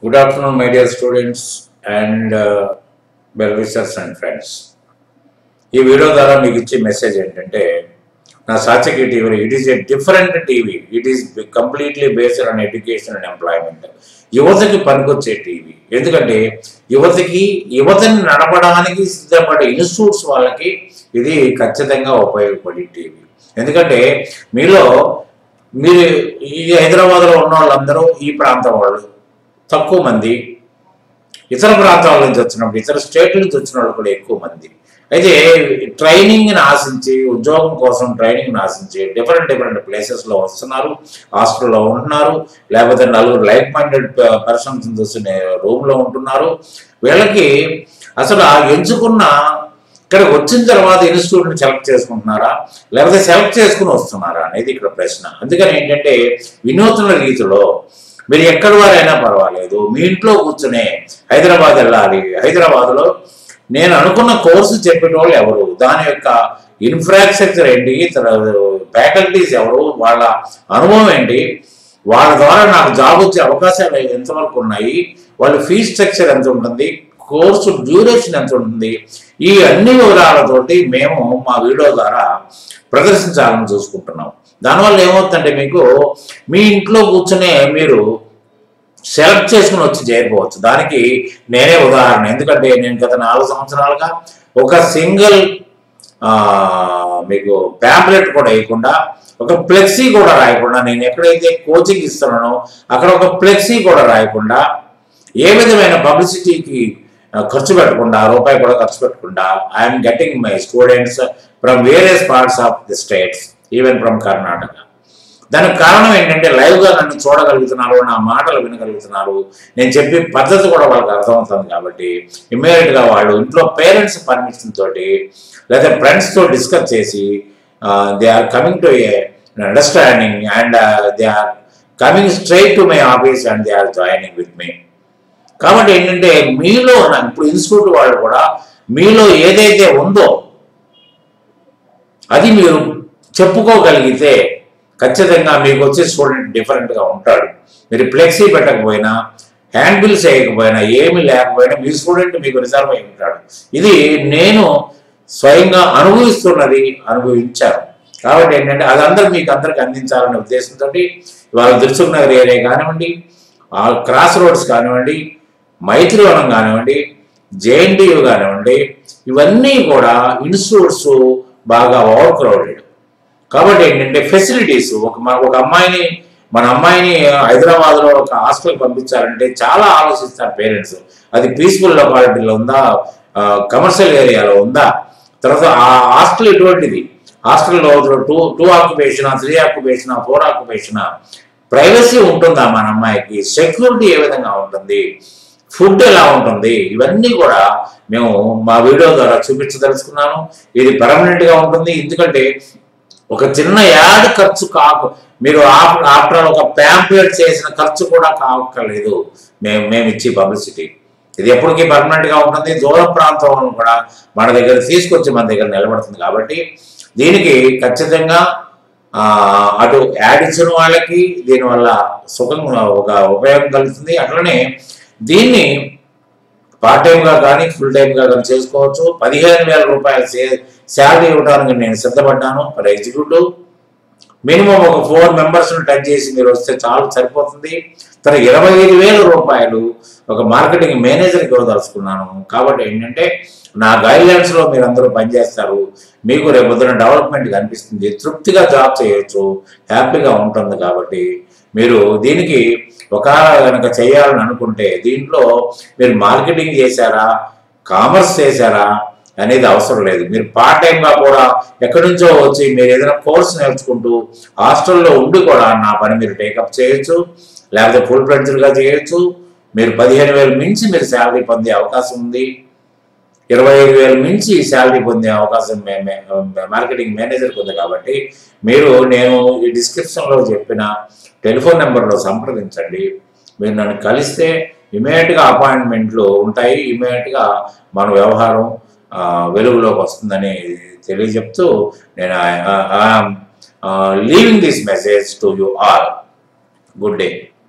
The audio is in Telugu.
Good afternoon, my dear students and uh, well wishers and friends. ఈ వీడియో ద్వారా మీకు ఇచ్చే మెసేజ్ ఏంటంటే నా సాచకి TV it is a different TV it is completely based on education and employment యువతకి పనికొచ్చే టీవీ ఎందుకంటే యువతకి యువతని నడపడానికి సిద్ధపడే ఇన్స్టిట్యూట్స్ వాళ్ళకి ఇది ఖచ్చితంగా ఉపయోగపడే టీవీ ఎందుకంటే మీలో మీరు ఈ హైదరాబాద్లో ఉన్న వాళ్ళందరూ ఈ ప్రాంతం వాళ్ళు తక్కువ మంది ఇతర ప్రాంతాల నుంచి వచ్చినప్పుడు ఇతర స్టేట్ల నుంచి వచ్చిన వాళ్ళు కూడా ఎక్కువ మంది అయితే ట్రైనింగ్ని ఆశించి ఉద్యోగం కోసం ట్రైనింగ్ని ఆశించి డిఫరెంట్ డిఫరెంట్ ప్లేసెస్లో వస్తున్నారు హాస్టల్లో ఉంటున్నారు లేకపోతే నలుగురు లైక్ మైండెడ్ పర్సన్స్ చూసిన రూమ్లో ఉంటున్నారు వీళ్ళకి అసలు ఆ ఎంచుకున్న ఇక్కడ వచ్చిన తర్వాత ఇన్స్టిట్యూట్ని సెలెక్ట్ చేసుకుంటున్నారా లేకపోతే సెలెక్ట్ చేసుకుని వస్తున్నారా అనేది ఇక్కడ ప్రశ్న అందుకని ఏంటంటే వినూత్న రీతిలో మీరు ఎక్కడి వారైనా పర్వాలేదు మీ ఇంట్లో కూర్చునే హైదరాబాద్ వెళ్ళాలి హైదరాబాద్లో నేను అనుకున్న కోర్సు చెప్పేటోళ్ళు ఎవరు దాని యొక్క ఇన్ఫ్రాస్ట్రక్చర్ ఏంటి ఫ్యాకల్టీస్ ఎవరు వాళ్ళ అనుభవం ఏంటి వాళ్ళ ద్వారా నాకు జాబ్ వచ్చే అవకాశాలు ఎంతవరకు ఉన్నాయి వాళ్ళ ఫీ స్ట్రక్చర్ ఎంత ఉంటుంది కోర్సు డ్యూరేషన్ ఎంత ఉంటుంది ఈ అన్ని వివరాలతోటి మేము మా వీడియో ద్వారా ప్రదర్శించాలని చూసుకుంటున్నాం దానివల్ల ఏమవుతుందంటే మీకు మీ ఇంట్లో కూర్చునే మీరు సెలెక్ట్ చేసుకుని వచ్చి చేరిపోవచ్చు దానికి నేనే ఉదాహరణ ఎందుకంటే నేను గత నాలుగు సంవత్సరాలుగా ఒక సింగిల్ మీకు ప్యాంప్లెట్ కూడా వేయకుండా ఒక ఫ్లెక్సీ కూడా రాయకుండా నేను ఎక్కడైతే కోచింగ్ ఇస్తున్నానో అక్కడ ఒక ఫ్లెక్సీ కూడా రాయకుండా ఏ విధమైన పబ్లిసిటీకి ఖర్చు పెట్టకుండా రూపాయి కూడా ఖర్చు పెట్టకుండా I'm getting my students from various parts of the states even from Karnataka దానికి కారణం ఏంటంటే లైవ్గా నన్ను చూడగలుగుతున్నారు నా మాటలు వినగలుగుతున్నారు నేను చెప్పే పద్ధతి కూడా వాళ్ళకి అర్థమవుతుంది కాబట్టి ఇమ్మీడియట్గా వాళ్ళు ఇంట్లో పేరెంట్స్ పర్మిషన్ తోటి లేదా ఫ్రెండ్స్తో డిస్కస్ చేసి they are coming to a understanding and they are coming straight to my office and they are joining with me కాబట్టి ఏంటంటే మీలో ఇప్పుడు ఇన్స్టిట్యూట్ వాళ్ళు కూడా మీలో ఏదైతే ఉందో అది మీరు చెప్పుకోగలిగితే ఖచ్చితంగా మీకు వచ్చే స్టూడెంట్ డిఫరెంట్గా ఉంటాడు మీరు ఫ్లెక్సీ పెట్టకపోయినా హ్యాండ్ బిల్స్ వేయకపోయినా ఏమి లేకపోయినా మీ స్టూడెంట్ మీకు రిజర్వ్ అయి ఉంటాడు ఇది నేను స్వయంగా అనుభవిస్తున్నది అనుభవించాను కాబట్టి ఏంటంటే అదందరూ మీకు అందరికి అందించాలనే ఉద్దేశంతో వాళ్ళ దిల్సుఖ్ నగర్ ఏరియా కానివ్వండి క్రాస్ రోడ్స్ కానివ్వండి మైత్రివనం కానివ్వండి జేఎన్టీయు కానివ్వండి ఇవన్నీ కూడా ఇన్స్టిట్యూట్స్ బాగా ఓవర్ క్రౌడెడ్ కాబట్టి ఏంటంటే ఫెసిలిటీస్ ఒక ఒక అమ్మాయిని మన అమ్మాయిని హైదరాబాద్లో ఒక హాస్టల్కి పంపించాలంటే చాలా ఆలోచిస్తారు పేరెంట్స్ అది పీస్ఫుల్ లొకాలిటీలో ఉందా కమర్షియల్ ఏరియాలో ఉందా తర్వాత ఆ హాస్టల్ ఎటువంటిది హాస్టల్లో two two occupation three occupation four occupation privacy ఉంటుందా మన అమ్మాయికి సెక్యూరిటీ ఏ విధంగా ఉంటుంది ఫుడ్ ఎలా ఉంటుంది ఇవన్నీ కూడా మేము మా వీడియో ద్వారా చూపించదలుచుకున్నాను ఇది పర్మనెంట్గా ఉంటుంది ఎందుకంటే ఒక చిన్న యాడ్ ఖర్చు కాకు మీరు ఆఫ్టర్ ఒక ప్యాంప్లెట్ చేసిన ఖర్చు కూడా కావక్కర్లేదు మేము మేము ఇచ్చే పబ్లిసిటీ ఇది ఎప్పటికీ పర్మనెంట్గా ఉంటుంది దూర ప్రాంతం కూడా మన దగ్గర తీసుకొచ్చి మన దగ్గర నిలబడుతుంది కాబట్టి దీనికి ఖచ్చితంగా అటు యాడ్ ఇచ్చిన వాళ్ళకి దీనివల్ల సుఖం ఒక ఉపయోగం కలుగుతుంది అట్లనే దీన్ని పార్ట్ టైంగా కానీ ఫుల్ టైంగా కానీ చేసుకోవచ్చు పదిహేను వేల రూపాయల శాలరీ ఇవ్వడానికి నేను సిద్ధపడ్డాను ఫర్ ఎగ్జిక్యూటివ్ మినిమం ఒక ఫోర్ మెంబర్స్ని టచ్ చేసి మీరు వస్తే చాలు సరిపోతుంది తన ఇరవై ఐదు వేల రూపాయలు ఒక మార్కెటింగ్ మేనేజర్కి ఇవ్వదలుచుకున్నాను కాబట్టి ఏంటంటే నా గైడ్లైన్స్లో మీరు అందరూ పనిచేస్తారు మీకు రేపొద్దున డెవలప్మెంట్ కనిపిస్తుంది తృప్తిగా జాబ్ చేయొచ్చు హ్యాపీగా ఉంటుంది కాబట్టి మీరు దీనికి ఒక కనుక చేయాలని అనుకుంటే దీంట్లో మీరు మార్కెటింగ్ చేశారా కామర్స్ చేశారా అనేది అవసరం లేదు మీరు పార్ట్ టైంగా కూడా ఎక్కడి నుంచో వచ్చి మీరు ఏదైనా కోర్స్ నేర్చుకుంటూ హాస్టల్లో ఉండి కూడా నా పని మీరు టేకప్ చేయొచ్చు లేకపోతే ఫుల్ ఫ్లెడ్జ్డ్గా చేయొచ్చు మీరు పదిహేను వేలు మించి మీరు శాలరీ పొందే అవకాశం ఉంది ఇరవై ఐదు వేలు మించి శాలరీ పొందే అవకాశం మార్కెటింగ్ మేనేజర్కి ఉంది కాబట్టి మీరు నేను ఈ డిస్క్రిప్షన్లో చెప్పిన టెలిఫోన్ నెంబర్లో సంప్రదించండి మీరు నన్ను కలిస్తే ఇమీడియట్గా అపాయింట్మెంట్లు ఉంటాయి ఇమీడియట్గా మన వ్యవహారం వెలుగులోకి వస్తుందని తెలియజెప్తూ నేను leaving this message to you all good day